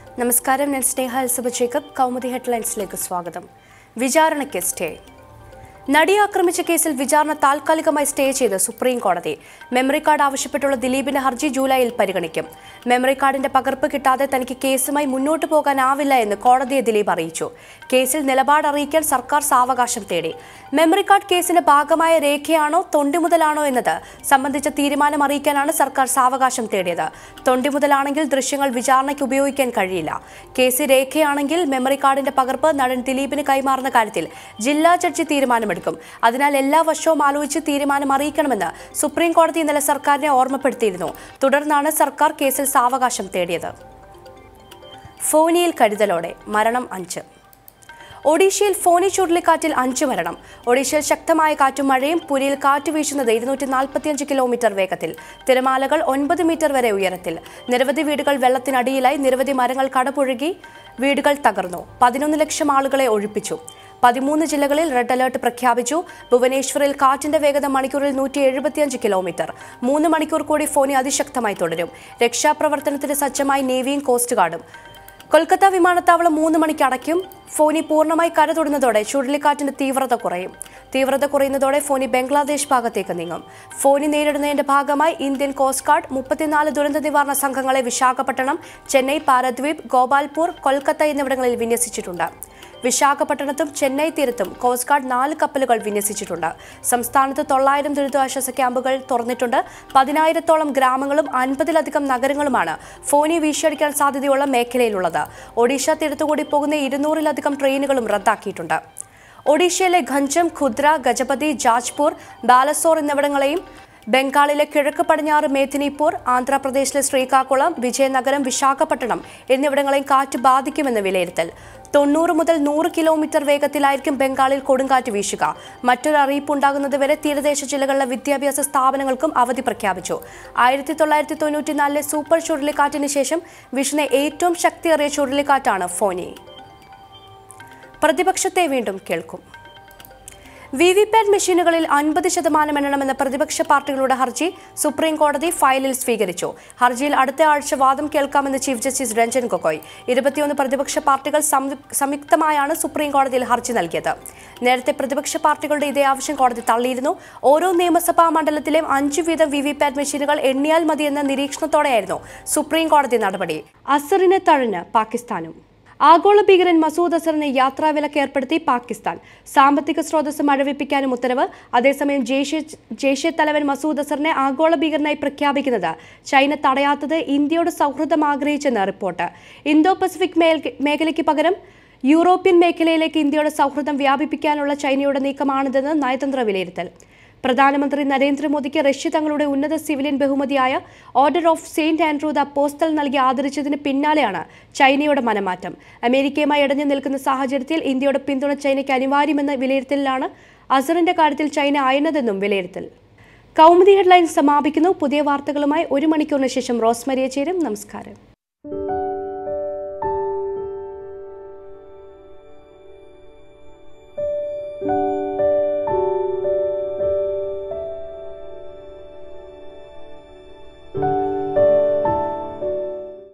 നമസ്കാരം ഞാൻ സ്നേഹ എൽസബ ജേക്കബ് കൗമുദി ഹെഡ്ലൈൻസിലേക്ക് സ്വാഗതം വിചാരണയ്ക്ക് സ്റ്റേ നടിയെ ആക്രമിച്ച കേസിൽ വിചാരണ താൽക്കാലികമായി സ്റ്റേ ചെയ്ത് സുപ്രീം കോടതി മെമ്മറി കാർഡ് ആവശ്യപ്പെട്ടുള്ള ദിലീപിന്റെ ഹർജി ജൂലൈയിൽ പരിഗണിക്കും മെമ്മറി കാർഡിന്റെ പകർപ്പ് കിട്ടാതെ തനിക്ക് കേസുമായി മുന്നോട്ട് പോകാനാവില്ല എന്ന് കോടതിയെ ദിലീപ് അറിയിച്ചു കേസിൽ നിലപാട് അറിയിക്കാൻ സർക്കാർ സാവകാശം തേടി മെമ്മറി കാർഡ് കേസിന്റെ ഭാഗമായ രേഖയാണോ തൊണ്ടിമുതലാണോ എന്നത് സംബന്ധിച്ച തീരുമാനം അറിയിക്കാനാണ് സർക്കാർ സാവകാശം തേടിയത് തൊണ്ടിമുതലാണെങ്കിൽ ദൃശ്യങ്ങൾ വിചാരണയ്ക്ക് ഉപയോഗിക്കാൻ കഴിയില്ല കേസ് രേഖയാണെങ്കിൽ മെമ്മറി കാർഡിന്റെ പകർപ്പ് നടൻ ദിലീപിന് കൈമാറുന്ന കാര്യത്തിൽ ജില്ലാ ജഡ്ജി തീരുമാനമെടുക്കും അതിനാൽ എല്ലാ വർഷവും ആലോചിച്ച് തീരുമാനം അറിയിക്കണമെന്ന് സുപ്രീം കോടതി ഇന്നലെ സർക്കാരിനെ ഓർമ്മപ്പെടുത്തിയിരുന്നു തുടർന്നാണ് സർക്കാർ കേസിൽ സാവകാശം തേടിയത് ഫോനിയിൽ കരുതലോടെ മരണം അഞ്ച് ഒഡീഷയിൽ ഫോനി ചുഴലിക്കാറ്റിൽ അഞ്ച് മരണം ഒഡീഷയിൽ ശക്തമായ കാറ്റും മഴയും പുരിയിൽ കാറ്റ് വീശുന്നത് ഇരുന്നൂറ്റി നാൽപ്പത്തിയഞ്ച് കിലോമീറ്റർ വേഗത്തിൽ തിരമാലകൾ ഒൻപത് മീറ്റർ വരെ ഉയരത്തിൽ നിരവധി വീടുകൾ വെള്ളത്തിനടിയിലായി നിരവധി മരങ്ങൾ കടപുഴകി വീടുകൾ തകർന്നു പതിനൊന്ന് ലക്ഷം ആളുകളെ ഒഴിപ്പിച്ചു പതിമൂന്ന് ജില്ലകളിൽ റെഡ് അലർട്ട് പ്രഖ്യാപിച്ചു ഭുവനേശ്വറിൽ കാറ്റിന്റെ വേഗത മണിക്കൂറിൽ നൂറ്റി എഴുപത്തിയഞ്ച് കിലോമീറ്റർ മൂന്ന് മണിക്കൂർ കൂടി ഫോനി അതിശക്തമായി തുടരും രക്ഷാപ്രവർത്തനത്തിന് സജ്ജമായി നേവിയും കോസ്റ്റ് ഗാർഡും കൊൽക്കത്ത വിമാനത്താവളം മൂന്ന് മണിക്ക് അടയ്ക്കും ഫോനി പൂർണ്ണമായി കര തൊടുന്നതോടെ ചുഴലിക്കാറ്റിന്റെ തീവ്രത കുറയും തീവ്രത കുറയുന്നതോടെ ഫോനി ബംഗ്ലാദേശ് ഭാഗത്തേക്ക് നീങ്ങും ഫോനി നേരിടുന്നതിന്റെ ഭാഗമായി ഇന്ത്യൻ കോസ്റ്റ് ഗാർഡ് മുപ്പത്തിനാല് ദുരന്ത നിവാരണ സംഘങ്ങളെ വിശാഖപട്ടണം ചെന്നൈ പാരദ്വീപ് ഗോപാൽപൂർ കൊൽക്കത്ത എന്നിവിടങ്ങളിൽ വിന്യസിച്ചിട്ടുണ്ട് വിശാഖപട്ടണത്തും ചെന്നൈ തീരത്തും കോസ്റ്റ് ഗാർഡ് നാല് കപ്പലുകൾ വിന്യസിച്ചിട്ടുണ്ട് സംസ്ഥാനത്ത് തൊള്ളായിരം ദുരിതാശ്വാസ ക്യാമ്പുകൾ തുറന്നിട്ടുണ്ട് പതിനായിരത്തോളം ഗ്രാമങ്ങളും അൻപതിലധികം നഗരങ്ങളുമാണ് ഫോനി വീശിയടിക്കാൻ സാധ്യതയുള്ള മേഖലയിലുള്ളത് ഒഡീഷ തീരത്തുകൂടി പോകുന്ന ഇരുന്നൂറിലധികം ട്രെയിനുകളും റദ്ദാക്കിയിട്ടുണ്ട് ഒഡീഷയിലെ ഖഞ്ചം ഖുദ്ര ഗജപതി ജാജ്പൂർ ബാലസോർ എന്നിവിടങ്ങളെയും ബംഗാളിലെ കിഴക്ക് പടിഞ്ഞാറ് മേദിനിപൂർ ആന്ധ്രാപ്രദേശിലെ ശ്രീകാകുളം വിജയനഗരം വിശാഖപട്ടണം എന്നിവിടങ്ങളെയും കാറ്റ് ബാധിക്കുമെന്ന് വിലയിരുത്തൽ തൊണ്ണൂറ് മുതൽ നൂറ് കിലോമീറ്റർ വേഗത്തിലായിരിക്കും ബംഗാളിൽ കൊടുങ്കാറ്റ് വീശുക മറ്റൊരു അറിയിപ്പ് ഉണ്ടാകുന്നതുവരെ തീരദേശ ജില്ലകളിലെ വിദ്യാഭ്യാസ സ്ഥാപനങ്ങൾക്കും അവധി പ്രഖ്യാപിച്ചു ആയിരത്തി തൊള്ളായിരത്തി തൊണ്ണൂറ്റിനാലിലെ സൂപ്പർ ചുഴലിക്കാറ്റിന് ശേഷം വീശുന്ന ഏറ്റവും ശക്തിയേറിയ ചുഴലിക്കാറ്റാണ് ഫോനി പ്രതിപക്ഷത്തെ വീണ്ടും കേൾക്കും വി വി പാറ്റ് മെഷീനുകളിൽ അൻപത് ശതമാനം എണ്ണണമെന്ന പ്രതിപക്ഷ പാർട്ടികളുടെ ഹർജി സുപ്രീം കോടതി ഫയലിൽ സ്വീകരിച്ചു ഹർജിയിൽ അടുത്ത ആഴ്ച വാദം കേൾക്കാമെന്ന് ചീഫ് ജസ്റ്റിസ് രഞ്ജൻ ഗൊഗോയ് ഇരുപത്തിയൊന്ന് പ്രതിപക്ഷ പാർട്ടികൾ സംയു- സംയുക്തമായാണ് സുപ്രീം കോടതിയിൽ ഹർജി നൽകിയത് നേരത്തെ പ്രതിപക്ഷ പാർട്ടികളുടെ ഇതേ ആവശ്യം കോടതി തള്ളിയിരുന്നു ഓരോ നിയമസഭാ മണ്ഡലത്തിലെയും അഞ്ചു വീതം വി വി പാറ്റ് മെഷീനുകൾ എണ്ണിയാൽ മതിയെന്ന നിരീക്ഷണത്തോടെയായിരുന്നു സുപ്രീം കോടതി നടപടി അസറിനെ തഴഞ്ഞ് പാകിസ്ഥാനും ആഗോള ഭീകരൻ മസൂദ് അസറിന് യാത്രാവിലക്ക് ഏർപ്പെടുത്തി പാകിസ്ഥാൻ സാമ്പത്തിക സ്രോതസ് മഴവിപ്പിക്കാനും ഉത്തരവ് അതേസമയം ജെയ്ഷെ ജെയ്ഷെ തലവൻ മസൂദ് അസറിനെ ആഗോള ഭീകരനായി പ്രഖ്യാപിക്കുന്നത് ചൈന തടയാത്തത് ഇന്ത്യയോട് സൗഹൃദം ആഗ്രഹിച്ചെന്ന് റിപ്പോർട്ട് ഇന്തോ പസഫിക് മേൽ- മേഖലയ്ക്ക് പകരം യൂറോപ്യൻ മേഖലയിലേക്ക് ഇന്ത്യയുടെ സൗഹൃദം വ്യാപിപ്പിക്കാനുള്ള ചൈനയുടെ നീക്കമാണിതെന്ന് നയതന്ത്ര വിലയിരുത്തൽ പ്രധാനമന്ത്രി നരേന്ദ്രമോദിക്ക് റഷ്യ തങ്ങളുടെ ഉന്നത സിവിലിയൻ ബഹുമതിയായ Order of Saint Andrew the Apostle നൽകി ആദരിച്ചതിന് പിന്നാലെയാണ് ചൈനയുടെ മനമാറ്റം അമേരിക്കയുമായി ഇടഞ്ഞു നിൽക്കുന്ന സാഹചര്യത്തിൽ ഇന്ത്യയുടെ പിന്തുണ ചൈനയ്ക്ക് അനിവാര്യമെന്ന വിലയിരുത്തലിലാണ് അസറിന്റെ കാര്യത്തിൽ ചൈന അയഞ്ഞതെന്നും വിലയിരുത്തൽ കൗമുദി ഹെഡ്ലൈൻസ് സമാപിക്കുന്നു പുതിയ വാർത്തകളുമായി ഒരു മണിക്കൂറിന് ശേഷം റോസ്മരിയ ചേരും നമസ്കാരം